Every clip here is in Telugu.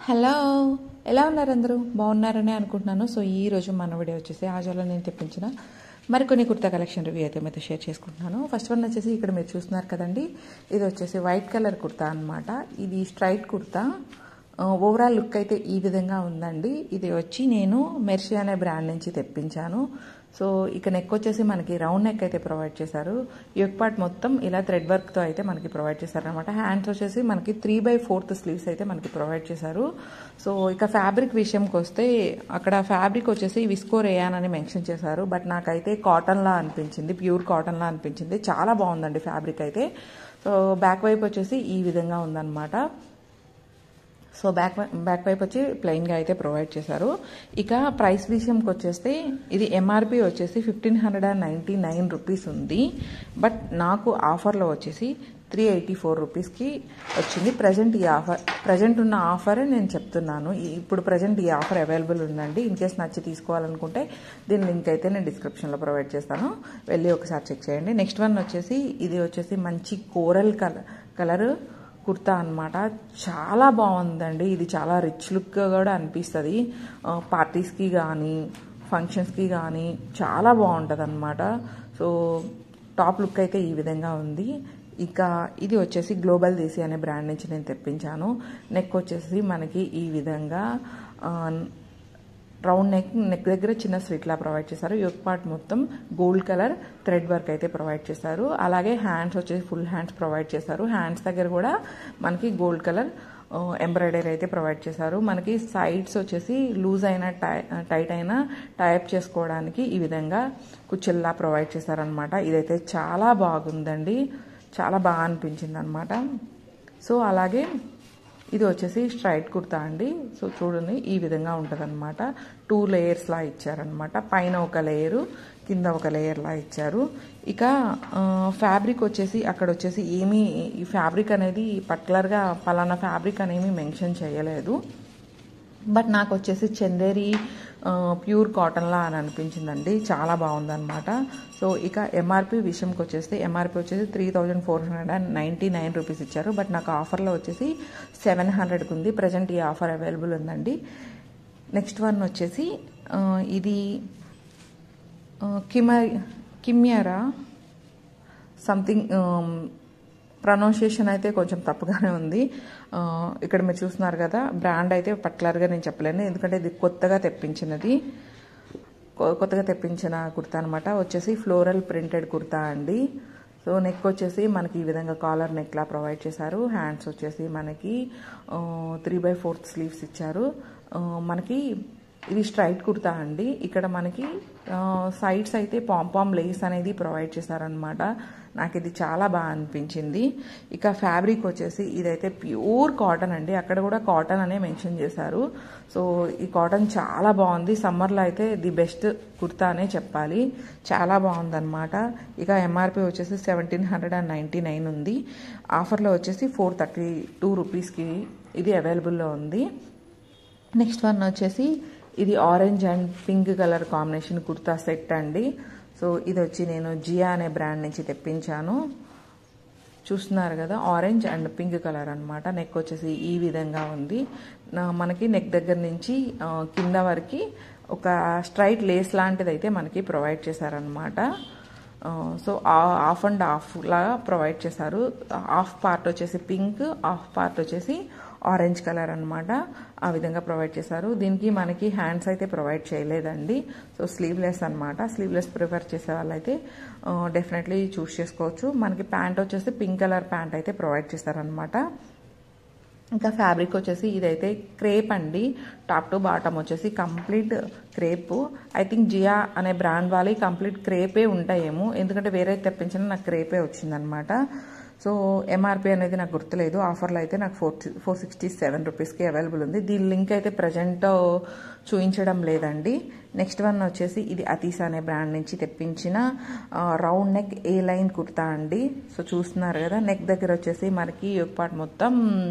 హలో ఎలా ఉన్నారు అందరూ బాగున్నారని అనుకుంటున్నాను సో ఈ రోజు మన వీడియో వచ్చేసి ఆజాలో నేను తెప్పించిన మరికొన్ని కుర్తా కలెక్షన్ రివ్యూ అయితే మీతో షేర్ చేసుకుంటున్నాను ఫస్ట్ వన్ వచ్చేసి ఇక్కడ మీరు చూస్తున్నారు కదండి ఇది వచ్చేసి వైట్ కలర్ కుర్తా అనమాట ఇది స్ట్రైట్ కుర్తా ఓవరాల్ లుక్ అయితే ఈ విధంగా ఉందండి ఇది వచ్చి నేను మెర్షి అనే బ్రాండ్ నుంచి తెప్పించాను సో ఇక నెక్ వచ్చేసి మనకి రౌండ్ నెక్ అయితే ప్రొవైడ్ చేశారు యోక్ పార్ట్ మొత్తం ఇలా థ్రెడ్ వర్క్తో అయితే మనకి ప్రొవైడ్ చేశారు అనమాట హ్యాండ్స్ వచ్చేసి మనకి త్రీ బై ఫోర్త్ స్లీవ్స్ అయితే మనకి ప్రొవైడ్ చేశారు సో ఇక ఫ్యాబ్రిక్ విషయంకి వస్తే అక్కడ ఫ్యాబ్రిక్ వచ్చేసి విస్కో రేయాన్ అని మెన్షన్ చేశారు బట్ నాకైతే కాటన్లా అనిపించింది ప్యూర్ కాటన్లా అనిపించింది చాలా బాగుందండి ఫ్యాబ్రిక్ అయితే సో బ్యాక్ వైపు వచ్చేసి ఈ విధంగా ఉందన్నమాట సో బ్యాక్ బ్యాక్ వైపు వచ్చి ప్లెయిన్గా అయితే ప్రొవైడ్ చేశారు ఇక ప్రైస్ విషయంకి వచ్చేస్తే ఇది ఎంఆర్పి వచ్చేసి fifteen hundred and ninety nine rupees ఉంది బట్ నాకు ఆఫర్లో వచ్చేసి త్రీ ఎయిటీ ఫోర్ రూపీస్కి వచ్చింది ప్రజెంట్ ఈ ఆఫర్ ప్రజెంట్ ఉన్న ఆఫరే నేను చెప్తున్నాను ఇప్పుడు ప్రజెంట్ ఈ ఆఫర్ అవైలబుల్ ఉందండి ఇన్ కేస్ నచ్చి తీసుకోవాలనుకుంటే దీని లింక్ అయితే నేను డిస్క్రిప్షన్లో ప్రొవైడ్ చేస్తాను వెళ్ళి ఒకసారి చెక్ చేయండి నెక్స్ట్ వన్ వచ్చేసి ఇది వచ్చేసి మంచి కోరల్ కలర్ కలర్ కుర్తా అనమాట చాలా బాగుందండి ఇది చాలా రిచ్ లుక్గా కూడా అనిపిస్తుంది పార్టీస్కి కానీ ఫంక్షన్స్కి కానీ చాలా బాగుంటుంది అనమాట సో టాప్ లుక్ అయితే ఈ విధంగా ఉంది ఇక ఇది వచ్చేసి గ్లోబల్ దేశీ అనే బ్రాండ్ నుంచి నేను తెప్పించాను నెక్ వచ్చేసి మనకి ఈ విధంగా రౌండ్ నెక్ నెక్ దగ్గర చిన్న స్లిట్లా ప్రొవైడ్ చేశారు యోక్ పార్ట్ మొత్తం గోల్డ్ కలర్ థ్రెడ్ వర్క్ అయితే ప్రొవైడ్ చేశారు అలాగే హ్యాండ్స్ వచ్చేసి ఫుల్ హ్యాండ్స్ ప్రొవైడ్ చేశారు హ్యాండ్స్ దగ్గర కూడా మనకి గోల్డ్ కలర్ ఎంబ్రాయిడరీ అయితే ప్రొవైడ్ చేశారు మనకి సైడ్స్ వచ్చేసి లూజ్ అయిన టై టైట్ అయిన టైప్ చేసుకోవడానికి ఈ విధంగా కుచ్చిల్లా ప్రొవైడ్ చేశారనమాట ఇదైతే చాలా బాగుందండి చాలా బాగా అనిపించింది అనమాట సో అలాగే ఇది వచ్చేసి స్ట్రైట్ కుర్తా అండి సో చూడండి ఈ విధంగా ఉంటుందన్నమాట టూ లేయర్స్లా ఇచ్చారనమాట పైన ఒక లేయరు కింద ఒక లేయర్లా ఇచ్చారు ఇక ఫ్యాబ్రిక్ వచ్చేసి అక్కడ వచ్చేసి ఏమీ ఈ ఫ్యాబ్రిక్ అనేది పర్టికులర్గా పలానా ఫ్యాబ్రిక్ అనేమి మెన్షన్ చేయలేదు బట్ నాకు వచ్చేసి చందేరి ప్యూర్ కాటన్లా అని అనిపించిందండి చాలా బాగుందన్నమాట సో ఇక ఎంఆర్పి విషయంకి వచ్చేసి ఎంఆర్పి వచ్చేసి three thousand four hundred and ninety nine rupees ఇచ్చారు బట్ నాకు ఆఫర్లో వచ్చేసి సెవెన్ హండ్రెడ్కి ఉంది ప్రజెంట్ ఈ ఆఫర్ అవైలబుల్ ఉందండి నెక్స్ట్ వన్ వచ్చేసి ఇది కిమ కిమ్యరా సంథింగ్ ప్రొనౌన్సియేషన్ అయితే కొంచెం తప్పుగానే ఉంది ఇక్కడ మీరు చూస్తున్నారు కదా బ్రాండ్ అయితే పర్టికులర్గా నేను చెప్పలేను ఎందుకంటే ఇది కొత్తగా తెప్పించినది కొత్తగా తెప్పించిన కుర్తా అనమాట వచ్చేసి ఫ్లోరల్ ప్రింటెడ్ కుర్తా అండి సో నెక్ వచ్చేసి మనకి ఈ విధంగా కాలర్ నెక్లా ప్రొవైడ్ చేశారు హ్యాండ్స్ వచ్చేసి మనకి త్రీ బై ఫోర్త్ స్లీవ్స్ ఇచ్చారు మనకి ఇది స్ట్రైట్ కుర్తా అండి ఇక్కడ మనకి సైడ్స్ అయితే పాంపామ్ లేస్ అనేది ప్రొవైడ్ చేశారనమాట నాకు ఇది చాలా బాగా అనిపించింది ఇక ఫ్యాబ్రిక్ వచ్చేసి ఇదైతే ప్యూర్ కాటన్ అండి అక్కడ కూడా కాటన్ అనే మెన్షన్ చేశారు సో ఈ కాటన్ చాలా బాగుంది సమ్మర్లో అయితే ది బెస్ట్ కుర్తా అనే చెప్పాలి చాలా బాగుందన్నమాట ఇక ఎంఆర్పి వచ్చేసి seventeen hundred and ninety nine ఉంది ఆఫర్లో వచ్చేసి ఫోర్ థర్టీ టూ రూపీస్కి ఇది అవైలబుల్లో ఉంది నెక్స్ట్ వన్ వచ్చేసి ఇది orange and pink colour combination kurta set అండి సో ఇది వచ్చి నేను జియా అనే బ్రాండ్ నుంచి తెప్పించాను చూస్తున్నారు కదా ఆరెంజ్ అండ్ పింక్ కలర్ అనమాట నెక్ వచ్చేసి ఈ విధంగా ఉంది మనకి నెక్ దగ్గర నుంచి కింద వరకు ఒక స్ట్రైట్ లేస్ లాంటిది అయితే మనకి ప్రొవైడ్ చేశారనమాట సో ఆఫ్ అండ్ ఆఫ్ లాగా ప్రొవైడ్ చేశారు హాఫ్ పార్ట్ వచ్చేసి పింక్ హాఫ్ పార్ట్ వచ్చేసి ఆరెంజ్ కలర్ అనమాట ఆ విధంగా ప్రొవైడ్ చేశారు దీనికి మనకి హ్యాండ్స్ అయితే ప్రొవైడ్ చేయలేదండి సో స్లీవ్లెస్ అనమాట స్లీవ్లెస్ ప్రిఫర్ చేసే వాళ్ళైతే డెఫినెట్లీ చూస్ చేసుకోవచ్చు మనకి ప్యాంట్ వచ్చేసి పింక్ కలర్ ప్యాంట్ అయితే ప్రొవైడ్ చేశారనమాట ఇంకా ఫ్యాబ్రిక్ వచ్చేసి ఇదైతే క్రేప్ అండి టాప్ టు బాటమ్ వచ్చేసి complete crepe I think Jiya అనే బ్రాండ్ వాళ్ళి కంప్లీట్ క్రేపే ఉంటాయేమో ఎందుకంటే వేరే తెప్పించిన నాకు క్రేపే వచ్చిందనమాట సో ఎంఆర్పి అనేది నాకు గుర్తులేదు ఆఫర్లో అయితే నాకు ఫోర్ ఫోర్ సిక్స్టీ సెవెన్ రూపీస్కి అవైలబుల్ ఉంది దీని లింక్ అయితే ప్రజెంట్ చూపించడం లేదండి నెక్స్ట్ వన్ వచ్చేసి ఇది అతీసా అనే బ్రాండ్ నుంచి తెప్పించిన round neck A line kurta అండి సో చూస్తున్నారు కదా నెక్ దగ్గర వచ్చేసి మనకి ఒక పార్ట్ మొత్తం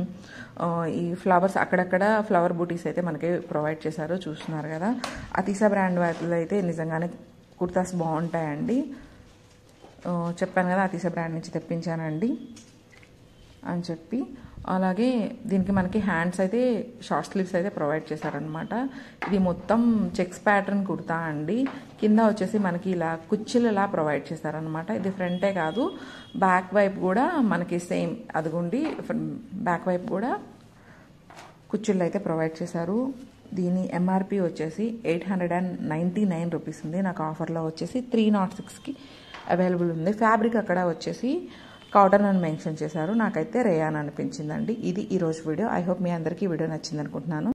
ఈ ఫ్లవర్స్ అక్కడక్కడ ఫ్లవర్ బూటీస్ అయితే మనకి ప్రొవైడ్ చేశారు చూస్తున్నారు కదా అతీసా బ్రాండ్ వాళ్ళు అయితే నిజంగానే కుర్తాస్ బాగుంటాయండి చెప్పాను కదా అతీస బ్రాండ్ నుంచి తెప్పించానండి అని చెప్పి అలాగే దీనికి మనకి హ్యాండ్స్ అయితే షార్ట్ స్లీవ్స్ అయితే ప్రొవైడ్ చేశారనమాట ఇది మొత్తం చెక్స్ ప్యాటర్న్ కుర్తా అండి కింద వచ్చేసి మనకి ఇలా కుచ్చులు ఇలా ప్రొవైడ్ చేశారనమాట ఇది ఫ్రంటే కాదు బ్యాక్ వైపు కూడా మనకి సేమ్ అదిగుండి బ్యాక్ వైపు కూడా కుచ్చుళ్ళు అయితే ప్రొవైడ్ చేశారు దీని ఎంఆర్పి వచ్చేసి eight hundred and ninety nine rupees ఉంది నాకు ఆఫర్లో వచ్చేసి త్రీ నాట్ సిక్స్కి అవైలబుల్ ఉంది ఫ్యాబ్రిక్ అక్కడ వచ్చేసి కాటన్ అని మెన్షన్ చేశారు నాకైతే రేయాన్ అనిపించిందండి ఇది ఈరోజు వీడియో ఐ హోప్ మీ అందరికీ వీడియో నచ్చింది అనుకుంటున్నాను